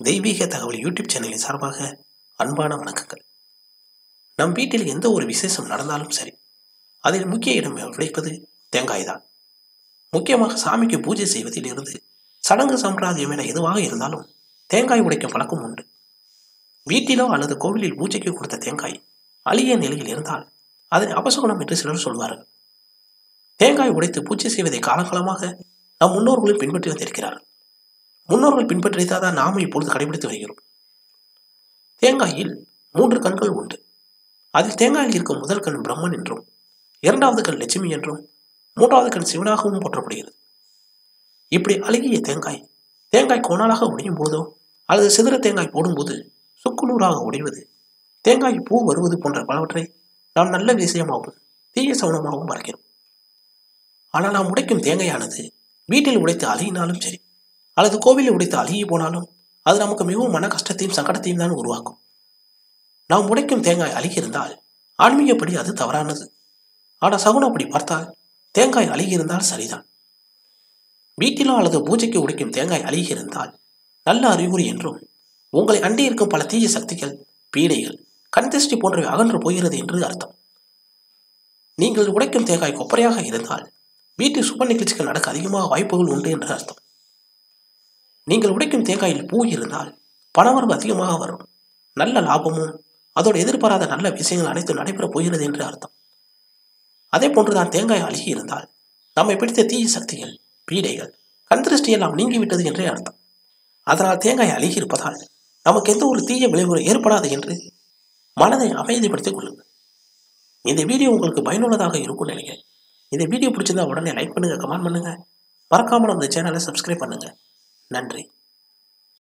தெய்வீக தகவல் யூடியூப் சேனலின் சார்பாக அன்பான வணக்கங்கள் நம் வீட்டில் எந்த ஒரு விசேஷம் நடந்தாலும் சரி அதில் முக்கிய இடம் கிடைப்பது தேங்காய் தான் முக்கியமாக சாமிக்கு பூஜை செய்வதில் இருந்து சடங்கு சம்பிரதாயம் என எதுவாக இருந்தாலும் தேங்காய் உடைக்கும் பழக்கம் உண்டு வீட்டிலோ அல்லது கோவிலில் பூஜைக்கு கொடுத்த தேங்காய் அழிய நிலையில் இருந்தால் அதனை அபசகுணம் என்று சிலர் சொல்வார்கள் தேங்காய் உடைத்து பூஜை செய்வதை காலகாலமாக நம் முன்னோர்களும் பின்பற்றி வந்திருக்கிறார்கள் முன்னோர்கள் பின்பற்றியதான் நாம இப்பொழுது கடைபிடித்து வருகிறோம் தேங்காயில் மூன்று கண்கள் உண்டு அதில் தேங்காயில் இருக்கும் முதல் கண் பிரம்மன் என்றும் இரண்டாவது கண் லட்சுமி என்றும் மூன்றாவது கண் சிவனாகவும் போற்றப்படுகிறது இப்படி அழுகிய தேங்காய் தேங்காய் கோணாலாக உடையும் பொழுதோ அல்லது சிதற தேங்காய் போடும்போது சுக்குநூறாக உடைவது தேங்காய் பூ வருவது போன்ற பலவற்றை நாம் நல்ல விஷயமாகவும் தீய சவுனமாகவும் பார்க்கிறோம் ஆனால் நாம் உடைக்கும் தேங்காயானது வீட்டில் உடைத்து அழியினாலும் சரி அல்லது கோவிலில் உடைத்து அழுகி போனாலும் அது நமக்கு மிகவும் மன கஷ்டத்தையும் சங்கடத்தையும் தான் உருவாக்கும் நாம் உடைக்கும் தேங்காய் அழுகியிருந்தால் ஆன்மீகப்படி அது தவறானது ஆனால் சகுனப்படி பார்த்தால் தேங்காய் அழுகியிருந்தால் சரிதான் வீட்டிலோ அல்லது பூஜைக்கு உடைக்கும் தேங்காய் அழுகியிருந்தால் நல்ல அறிகுறி என்றும் உங்களை அண்டி இருக்கும் பல தீய சக்திகள் பீடைகள் கண் திருஷ்டி போன்றவை அகன்று போகிறது என்று அர்த்தம் நீங்கள் உடைக்கும் தேங்காய் கொப்பரையாக இருந்தால் வீட்டில் சுப நிகழ்ச்சிகள் நடக்க அதிகமாக வாய்ப்புகள் உண்டு என்று அர்த்தம் நீங்கள் உடைக்கும் தேங்காயில் பூ இருந்தால் பணவரவு அதிகமாக வரும் நல்ல லாபமும் அதோடு எதிர்பாராத நல்ல விஷயங்கள் அனைத்தும் நடைபெறப் போகிறது என்று அர்த்தம் அதே போன்றுதான் தேங்காய் அழுகி இருந்தால் நம்மை பிடித்த தீய சக்திகள் பீடைகள் கண் திருஷ்டி எல்லாம் நீங்கிவிட்டது என்றே அர்த்தம் அதனால் தேங்காய் அழுகி இருப்பதால் நமக்கு எந்த ஒரு தீய விளைவு ஏற்படாது என்று மனதை அமைதிப்படுத்திக் கொள்ளுங்கள் இந்த வீடியோ உங்களுக்கு பயனுள்ளதாக இருக்கும்னு நினைக்கிறேன் இந்த வீடியோ பிடிச்சிருந்தா உடனே லைக் பண்ணுங்க கமெண்ட் பண்ணுங்க மறக்காம நம்ம சேனலை சப்ஸ்கிரைப் பண்ணுங்க நன்றி